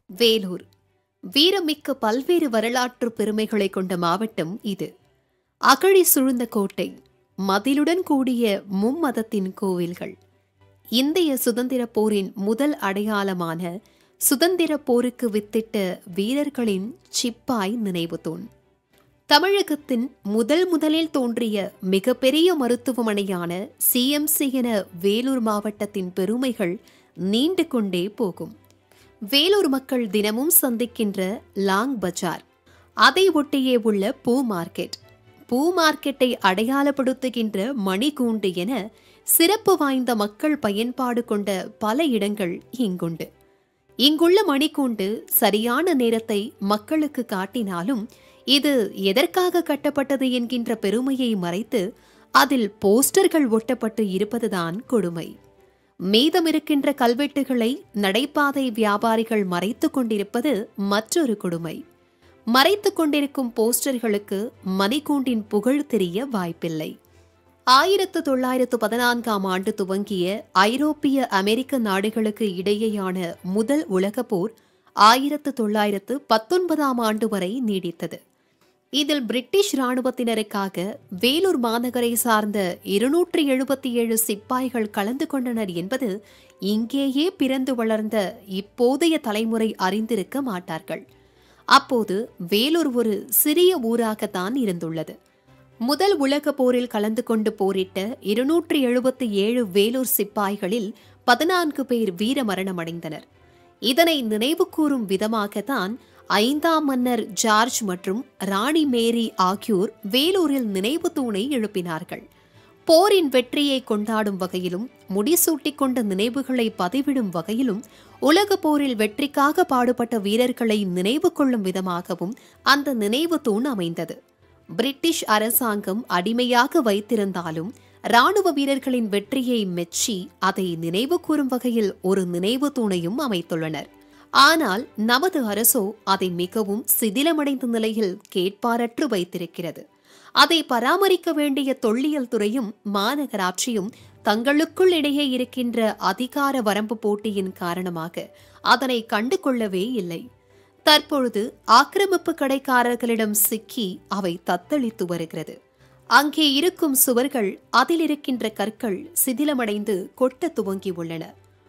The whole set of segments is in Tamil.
வேலூர் வீரமிக்க பல்வேறு வரலாற்று பெருமைகளை கொண்ட மாவட்டம் இது அகழி சூழ்ந்த கோட்டை மதிலுடன் கூடிய மும்மதத்தின் கோவில்கள் இந்திய சுதந்திரப் போரின் முதல் அடையாளமான சுதந்திரப் போருக்கு வித்திட்ட வீரர்களின் சிப்பாய் நினைவு தூண் தமிழகத்தின் முதல் முதலில் தோன்றிய மிகப்பெரிய மருத்துவமனையான சிஎம்சி என வேலூர் மாவட்டத்தின் பெருமைகள் நீண்டு கொண்டே போகும் வேலூர் மக்கள் தினமும் சந்திக்கின்ற லாங் பஜார் அதை ஒட்டியே உள்ள பூ மார்க்கெட் பூ மார்க்கெட்டை அடையாளப்படுத்துகின்ற மணிகூண்டு என சிறப்பு வாய்ந்த மக்கள் பயன்பாடு கொண்ட பல இடங்கள் இங்குண்டு இங்குள்ள மணிக்கூண்டு சரியான நேரத்தை மக்களுக்கு காட்டினாலும் இது எதற்காக கட்டப்பட்டது என்கின்ற பெருமையை மறைத்து அதில் போஸ்டர்கள் ஒட்டப்பட்டு இருப்பதுதான் கொடுமை மீதமிருக்கின்ற கல்வெட்டுகளை நடைபாதை வியாபாரிகள் மறைத்துக் கொண்டிருப்பது மற்றொரு கொடுமை மறைத்துக் கொண்டிருக்கும் போஸ்டர்களுக்கு மணிக்கூண்டின் புகழ் தெரிய வாய்ப்பில்லை ஆயிரத்து தொள்ளாயிரத்து பதினான்காம் ஆண்டு துவங்கிய ஐரோப்பிய அமெரிக்க நாடுகளுக்கு இடையேயான முதல் உலகப் போர் ஆயிரத்து தொள்ளாயிரத்து பத்தொன்பதாம் ஆண்டு வரை நீடித்தது இதில் பிரிட்டிஷ் இராணுவத்தினருக்காக வேலூர் மாநகரை சார்ந்த இருநூற்றி எழுபத்தி ஏழு சிப்பாய்கள் கலந்து கொண்டனர் என்பது இங்கேயே பிறந்து வளர்ந்த இப்போதைய தலைமுறை அறிந்திருக்க மாட்டார்கள் அப்போது வேலூர் ஒரு சிறிய ஊராகத்தான் இருந்துள்ளது முதல் உலக போரில் கலந்து கொண்டு போரிட்ட இருநூற்றி எழுபத்தி ஏழு வேலூர் சிப்பாய்களில் பதினான்கு பேர் வீரமரணமடைந்தனர் இதனை நினைவு கூறும் விதமாகத்தான் ஐந்தாம் மன்னர் ஜார்ஜ் மற்றும் ராணி மேரி ஆகியோர் வேலூரில் நினைவு தூணை எழுப்பினார்கள் போரின் வெற்றியை கொண்டாடும் வகையிலும் முடிசூட்டிக் கொண்ட நினைவுகளை பதிவிடும் வகையிலும் உலக போரில் வெற்றிக்காக பாடுபட்ட வீரர்களை நினைவு கொள்ளும் விதமாகவும் அந்த நினைவு தூண் அமைந்தது பிரிட்டிஷ் அரசாங்கம் அடிமையாக வைத்திருந்தாலும் ராணுவ வீரர்களின் வெற்றியை மெச்சி அதை நினைவு கூறும் வகையில் ஒரு நினைவு தூணையும் அமைத்துள்ளனர் ஆனால் நமது அரசோ அதை மிகவும் சிதிலமடைந்த நிலையில் கேட்பாரற்று வைத்திருக்கிறது அதை பராமரிக்க வேண்டிய தொல்லியல் துறையும் மாநகராட்சியும் தங்களுக்குள் இடையே இருக்கின்ற அதிகார வரம்பு போட்டியின் காரணமாக அதனை கண்டு கொள்ளவே இல்லை தற்பொழுது ஆக்கிரமிப்பு கடைக்காரர்களிடம் சிக்கி அவை தத்தளித்து வருகிறது அங்கே இருக்கும் சுவர்கள் அதில் இருக்கின்ற கற்கள் சிதிலமடைந்து கொட்ட துவங்கியுள்ளன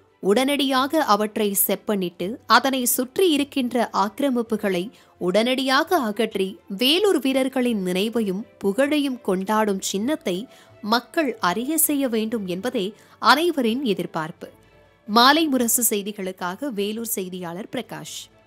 உடனடியாக அவற்றை செப்பனிட்டு அதனை சுற்றி இருக்கின்ற ஆக்கிரமிப்புகளை உடனடியாக அகற்றி வேலூர் வீரர்களின் நினைவையும் புகழையும் கொண்டாடும் சின்னத்தை மக்கள் அறிய செய்ய வேண்டும் என்பதே அனைவரின் எதிர்பார்ப்பு மாலை முரசு செய்திகளுக்காக வேலூர் செய்தியாளர் பிரகாஷ்